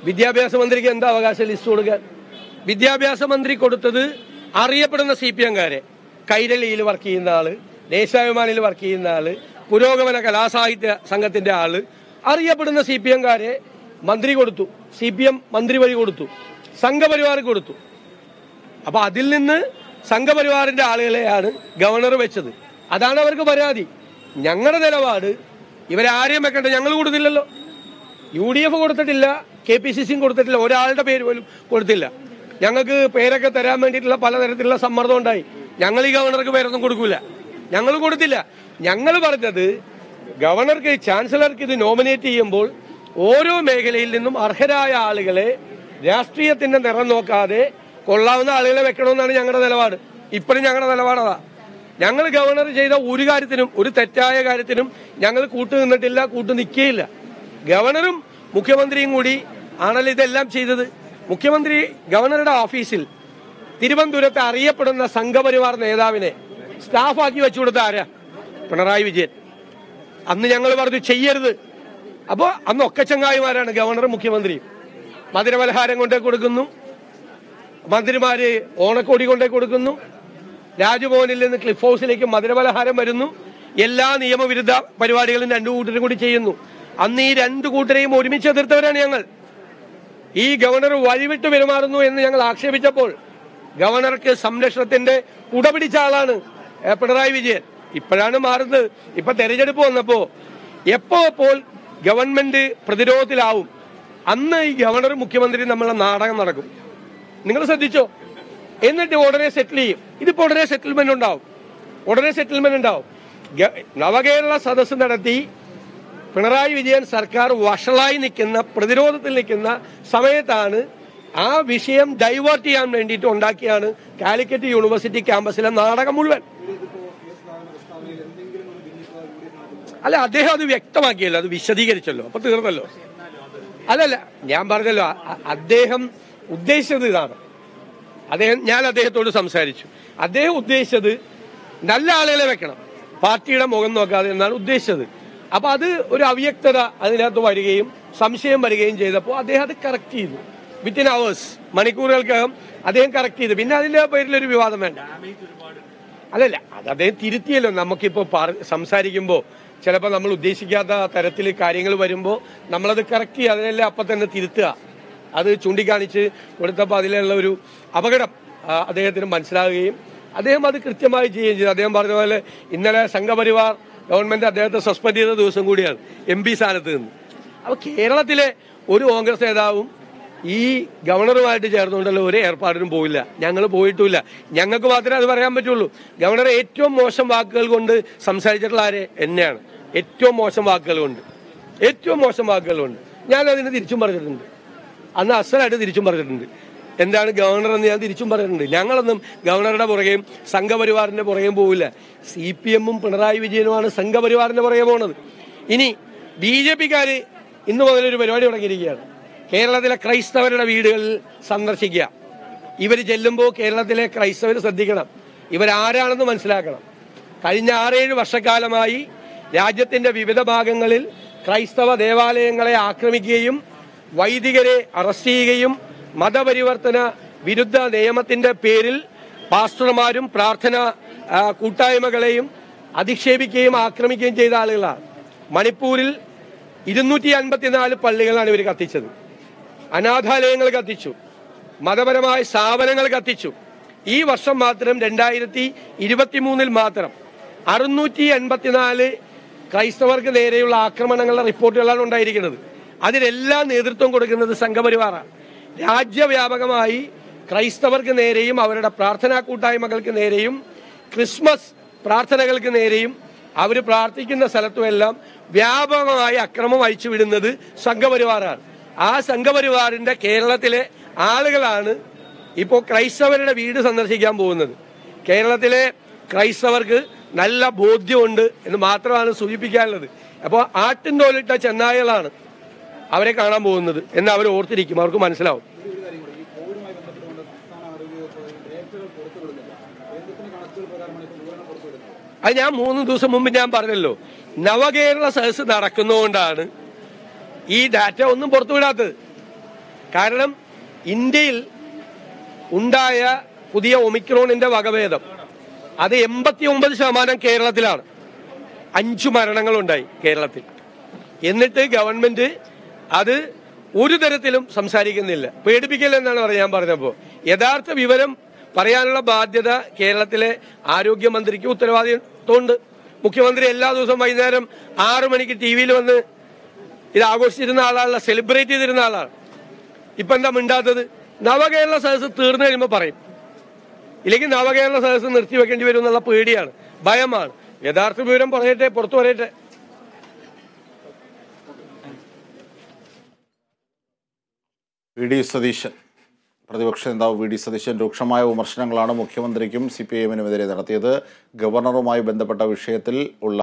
വിദ്യാഭ്യാസ മന്ത്രിക്ക് എന്താ അവകാശം ലിസ്റ്റ് കൊടുക്കാൻ വിദ്യാഭ്യാസ മന്ത്രി കൊടുത്തത് അറിയപ്പെടുന്ന സി പി എംകാരെ കൈരളിയിൽ വർക്ക് ചെയ്യുന്ന ആള് ദേശാഭിമാനിയിൽ വർക്ക് ചെയ്യുന്ന ആള് പുരോഗമന കലാസാഹിത്യ സംഘത്തിന്റെ ആള് അറിയപ്പെടുന്ന സി പി എംകാരെ മന്ത്രി കൊടുത്തു സി പി എം മന്ത്രി വഴി കൊടുത്തു സംഘപരിവാർ കൊടുത്തു അപ്പൊ അതിൽ നിന്ന് സംഘപരിവാറിന്റെ ആളുകളെയാണ് ഗവർണർ വെച്ചത് അതാണ് അവർക്ക് പരാതി ഞങ്ങളുടെ നിലപാട് ഇവരെ ആരെയും വെക്കണ്ട ഞങ്ങൾ കൊടുത്തില്ലല്ലോ യു ഡി എഫ് കൊടുത്തിട്ടില്ല കെ പി സി സിയും കൊടുത്തിട്ടില്ല ഒരാളുടെ പേര് പോലും കൊടുത്തില്ല ഞങ്ങൾക്ക് പേരൊക്കെ തരാൻ വേണ്ടിയിട്ടുള്ള പലതരത്തിലുള്ള സമ്മർദ്ദം ഉണ്ടായി ഞങ്ങൾ ഈ ഗവർണർക്ക് പേരൊന്നും കൊടുക്കൂല ഞങ്ങൾ കൊടുത്തില്ല ഞങ്ങൾ പറഞ്ഞത് ഗവർണർക്ക് ചാൻസലർക്ക് ഇത് നോമിനേറ്റ് ചെയ്യുമ്പോൾ ഓരോ മേഖലയിൽ നിന്നും അർഹരായ ആളുകളെ രാഷ്ട്രീയത്തിന്റെ നിറം നോക്കാതെ കൊള്ളാവുന്ന ആളുകളെ വെക്കണമെന്നാണ് ഞങ്ങളുടെ നിലപാട് ഇപ്പോഴും ഞങ്ങളുടെ നിലപാടതാ ഞങ്ങൾ ഗവർണർ ചെയ്ത ഒരു കാര്യത്തിനും ഒരു തെറ്റായ കാര്യത്തിനും ഞങ്ങൾ കൂട്ടു നിന്നിട്ടില്ല കൂട്ടു നിൽക്കുകയില്ല ഗവർണറും മുഖ്യമന്ത്രിയും കൂടി ആണല്ലോ ഇതെല്ലാം ചെയ്തത് മുഖ്യമന്ത്രി ഗവർണറുടെ ഓഫീസിൽ തിരുവനന്തപുരത്ത് അറിയപ്പെടുന്ന സംഘപരിവാർ നേതാവിനെ സ്റ്റാഫാക്കി വെച്ചു കൊടുത്ത ആരാ പിണറായി വിജയൻ അന്ന് ഞങ്ങൾ പറഞ്ഞു ചെയ്യരുത് അപ്പോൾ അന്ന് ഒക്കെ ചങ്ങായിമാരാണ് ഗവർണറും മുഖ്യമന്ത്രിയും മധുരപലഹാരം കൊണ്ടേ കൊടുക്കുന്നു മന്ത്രിമാര് ഓണക്കോടി കൊണ്ടേ കൊടുക്കുന്നു രാജ്ഭവനിൽ നിന്ന് ക്ലിഫ് ഹൗസിലേക്ക് മധുരപലഹാരം വരുന്നു എല്ലാ നിയമവിരുദ്ധ പരിപാടികളും രണ്ടു കൂട്ടരും കൂടി ചെയ്യുന്നു അന്ന് ഈ രണ്ടു കൂട്ടരെയും ഒരുമിച്ച് എതിർത്തവരാണ് ഞങ്ങൾ ഈ ഗവർണർ വഴിവിട്ട് പെരുമാറുന്നു എന്ന് ഞങ്ങൾ ആക്ഷേപിച്ചപ്പോൾ ഗവർണർക്ക് സംരക്ഷണത്തിന്റെ കുട പിടിച്ച ആളാണ് ഏ, പിണറായി വിജയൻ ഇപ്പോഴാണ് മാറുന്നത് ഇപ്പൊ തെരഞ്ഞെടുപ്പ് വന്നപ്പോ എപ്പോ അപ്പോൾ ഗവൺമെന്റ് പ്രതിരോധത്തിലാവും അന്ന് ഈ ഗവർണർ മുഖ്യമന്ത്രി നമ്മളെ നാടകം നടക്കും നിങ്ങൾ ശ്രദ്ധിച്ചോ എന്നിട്ട് ഉടനെ സെറ്റിൽ ചെയ്യും ഇതിപ്പോ ഉടനെ സെറ്റിൽമെന്റ് ഉണ്ടാവും ഉടനെ സെറ്റിൽമെന്റ് ഉണ്ടാവും ഗ- നവകേരള സദസ്സ് നടത്തി പിണറായി വിജയൻ സർക്കാർ വഷളായി നിൽക്കുന്ന പ്രതിരോധത്തിൽ നിൽക്കുന്ന സമയത്താണ് ആ വിഷയം ഡൈവേർട്ട് ചെയ്യാൻ വേണ്ടിയിട്ട് ഉണ്ടാക്കിയാണ് കാലിക്കറ്റ് യൂണിവേഴ്സിറ്റി ക്യാമ്പസിലെ നാടകം മുഴുവൻ അല്ല അദ്ദേഹം അത് വ്യക്തമാക്കിയല്ലോ അത് വിശദീകരിച്ചല്ലോ അപ്പൊ തീർന്നല്ലോ അല്ലല്ല ഞാൻ പറഞ്ഞല്ലോ അ- അ- അദ്ദേഹം ഉദ്ദേശിച്ചത് ഇതാണ് അദ്ദേഹം ഞാൻ അദ്ദേഹത്തോട് സംസാരിച്ചു അദ്ദേഹം ഉദ്ദേശിച്ചത് നല്ല ആളുകളെ വെക്കണം പാർട്ടിയുടെ മുഖം നോക്കാതെ എന്നാണ് ഉദ്ദേശിച്ചത് അപ്പൊ അത് ഒരു അവ്യക്തത അതിനകത്ത് വരികയും സംശയം വരികയും ചെയ്തപ്പോൾ അദ്ദേഹം അത് കറക്റ്റ് ചെയ്തു വിത്തിൻ അവേഴ്സ് മണിക്കൂറുകൾക്കകം അദ്ദേഹം കറക്റ്റ് ചെയ്തു പിന്നെ അതിന്റെ പേരിൽ ഒരു വിവാദം വേണ്ട അല്ലല്ല അത് അദ്ദേഹം തിരുത്തിയല്ലോ നമുക്കിപ്പോ പറ- സംസാരിക്കുമ്പോൾ ചിലപ്പോൾ നമ്മൾ ഉദ്ദേശിക്കാത്ത തരത്തിൽ കാര്യങ്ങൾ വരുമ്പോൾ നമ്മളത് കറക്റ്റ് ചെയ്യുക അതിനല്ലേ അപ്പം തന്നെ തിരുത്തുക അത് ചൂണ്ടിക്കാണിച്ച് കൊടുത്തപ്പോൾ അതിലുള്ള ഒരു അപകടം ആ, അദ്ദേഹത്തിന് മനസ്സിലാകുകയും അദ്ദേഹം അത് കൃത്യമായി ചെയ്യുകയും ചെയ്തു അദ്ദേഹം പറഞ്ഞ പോലെ ഇന്നലെ സംഘപരിവാർ ഗവൺമെന്റ് അദ്ദേഹത്തെ സസ്പെൻഡ് ചെയ്ത ദിവസം കൂടിയാണ് എം പി സ്ഥാനത്ത് നിന്ന് അപ്പോൾ കേരളത്തിലെ ഒരു കോൺഗ്രസ് നേതാവും ഈ ഗവർണറുമായിട്ട് ചേർന്നുകൊണ്ടുള്ള ഒരു ഏർപ്പാടിനും പോയില്ല ഞങ്ങൾ പോയിട്ടുമില്ല ഞങ്ങൾക്ക് മാത്രമേ അത് പറയാൻ പറ്റുള്ളൂ ഗവർണർ ഏറ്റവും മോശം വാക്കുകൾ കൊണ്ട് സംസാരിച്ചിട്ടുള്ള ആരെ എന്നെയാണ് ഏറ്റവും മോശം വാക്കുകൾ കൊണ്ട് ഏറ്റവും മോശം വാക്കുകൾ കൊണ്ട് ഞാൻ അതിന് തിരിച്ചും പറഞ്ഞിട്ടുണ്ട് അന്ന് അസലായിട്ട് തിരിച്ചും പറഞ്ഞിട്ടുണ്ട് എന്താണ് ഗവർണർ എന്ന് ഞാൻ തിരിച്ചും പറഞ്ഞിട്ടുണ്ട് ഞങ്ങളൊന്നും ഗവർണറുടെ പുറകെയും സംഘപരിവാറിന്റെ പുറകെയും പോവില്ല സി പി എമ്മും പിണറായി വിജയനുമാണ് സംഘപരിവാറിന്റെ പുറകെ പോണത് ഇനി ബി ജെ പിക്കാര് ഇന്ന് മുതലൊരു പരിപാടി തുടങ്ങിയിരിക്കുകയാണ് കേരളത്തിലെ ക്രൈസ്തവരുടെ വീടുകളിൽ സന്ദർശിക്കുക ഇവർ ചെല്ലുമ്പോൾ കേരളത്തിലെ ക്രൈസ്തവർ ശ്രദ്ധിക്കണം ഇവരാരാണെന്ന് മനസ്സിലാക്കണം കഴിഞ്ഞ ആറേഴ് വർഷക്കാലമായി രാജ്യത്തിന്റെ വിവിധ ഭാഗങ്ങളിൽ ക്രൈസ്തവ ദേവാലയങ്ങളെ ആക്രമിക്കുകയും വൈദികരെ അറസ്റ്റ് ചെയ്യുകയും മതപരിവർത്തന വിരുദ്ധ നിയമത്തിന്റെ പേരിൽ പാസ്റ്റർമാരും പ്രാർത്ഥന ആ, കൂട്ടായ്മകളെയും അധിക്ഷേപിക്കുകയും ആക്രമിക്കുകയും ചെയ്ത ആളുകളാണ് മണിപ്പൂരിൽ ഇരുന്നൂറ്റി അൻപത്തിനാല് പള്ളികളാണ് ഇവർ കത്തിച്ചത് അനാഥാലയങ്ങൾ കത്തിച്ചു മതപരമായ സ്ഥാപനങ്ങൾ കത്തിച്ചു ഈ വർഷം മാത്രം രണ്ടായിരത്തി ഇരുപത്തി മൂന്നിൽ മാത്രം അറുന്നൂറ്റി എൺപത്തിനാല് ക്രൈസ്തവർക്ക് നേരെയുള്ള ആക്രമണങ്ങളുടെ റിപ്പോർട്ടുകളാണ് ഉണ്ടായിരിക്കുന്നത് അതിനെല്ലാം നേതൃത്വം കൊടുക്കുന്നത് സംഘപരിവാറാണ് രാജ്യവ്യാപകമായി ക്രൈസ്തവർക്ക് നേരെയും അവരുടെ പ്രാർത്ഥനാ കൂട്ടായ്മകൾക്ക് നേരെയും ക്രിസ്മസ് പ്രാർത്ഥനകൾക്ക് നേരെയും അവർ പ്രാർത്ഥിക്കുന്ന സ്ഥലത്തുമെല്ലാം വ്യാപകമായി അക്രമം അഴിച്ചുവിടുന്നത് സംഘപരിവാറാണ് ആ സംഘപരിവാറിന്റെ കേരളത്തിലെ ആളുകളാണ് ഇപ്പോൾ ക്രൈസ്തവരുടെ വീട് സന്ദർശിക്കാൻ പോകുന്നത് കേരളത്തിലെ ക്രൈസ്തവർക്ക് നല്ല ബോധ്യമുണ്ട് എന്ന് മാത്രമാണ് സൂചിപ്പിക്കാനുള്ളത് അപ്പോൾ ആട്ടിൻ തോലിട്ട ചെന്നായകളാണ് അവരെ കാണാൻ പോകുന്നത് എന്ന് അവർ ഓർത്തിരിക്കും അവർക്ക് മനസ്സിലാവും ഒരു കാര്യം കൂടി ഈ കോവിഡുമായി ബന്ധപ്പെട്ടുകൊണ്ട് സംസ്ഥാന ആരോഗ്യ വകുപ്പ് രേഖകൾ പുറത്തുവിടുന്നില്ല എന്തൊക്കെ കണക്കുകൾ പ്രകാരമാണ് ഇപ്പോൾ വിവരണം പുറത്തുവിടുന്നത് അത് ഞാൻ മൂന്ന് ദിവസം മുമ്പ് ഞാൻ പറഞ്ഞല്ലോ നവകേരള സദസ് നടക്കുന്നതുകൊണ്ടാണ് ഈ ഡാറ്റ ഒന്നും പുറത്തുവിടാത്തത് കാരണം ഇന്ത്യയിൽ ഉണ്ടായ പുതിയ ഒമിക്രോണിന്റെ വകഭേദം അത് എൺപത്തി ഒമ്പത് ശതമാനം കേരളത്തിലാണ് അഞ്ചു മരണങ്ങളുണ്ടായി കേരളത്തിൽ എന്നിട്ട് ഗവൺമെന്റ് അത് ഒരു തരത്തിലും സംസാരിക്കുന്നില്ല പേടിപ്പിക്കില്ലെന്നാണ് പറയാൻ ഞാൻ പറഞ്ഞപ്പോൾ യഥാർത്ഥ വിവരം പറയാനുള്ള ബാധ്യത കേരളത്തിലെ ആരോഗ്യമന്ത്രിക്ക് ഉത്തരവാദിത്വമുണ്ട് മുഖ്യമന്ത്രി എല്ലാ ദിവസവും വൈകുന്നേരം ആറു മണിക്ക് ടി വിയിൽ വന്ന് ഇത് ആഘോഷിച്ചിരുന്ന ആളാണല്ല സെലിബ്രേറ്റ് ചെയ്തിരുന്ന ആളാണ് ഇപ്പൊ എന്താ മിണ്ടാത്തത് നവകേരള സദസ്സ് തീർന്നു കഴിയുമ്പോൾ പറയും ഇല്ലെങ്കിൽ നവകേരള സദസ്സ് നിർത്തിവെക്കേണ്ടി വരും എന്നുള്ള പേടിയാണ് ഭയമാണ് യഥാർത്ഥ വിവരം പറയട്ടെ പുറത്തു പറയട്ടെ വി ഡി സതീശൻ പ്രതിപക്ഷ നേതാവ് വി ഡി സതീശൻ രൂക്ഷമായ വിമർശനങ്ങളാണ് മുഖ്യമന്ത്രിക്കും സി പി ഐ എമ്മിനുമെതിരെ നടത്തിയത് ഗവർണറുമായി ബന്ധപ്പെട്ട വിഷയത്തിൽ ഉള്ള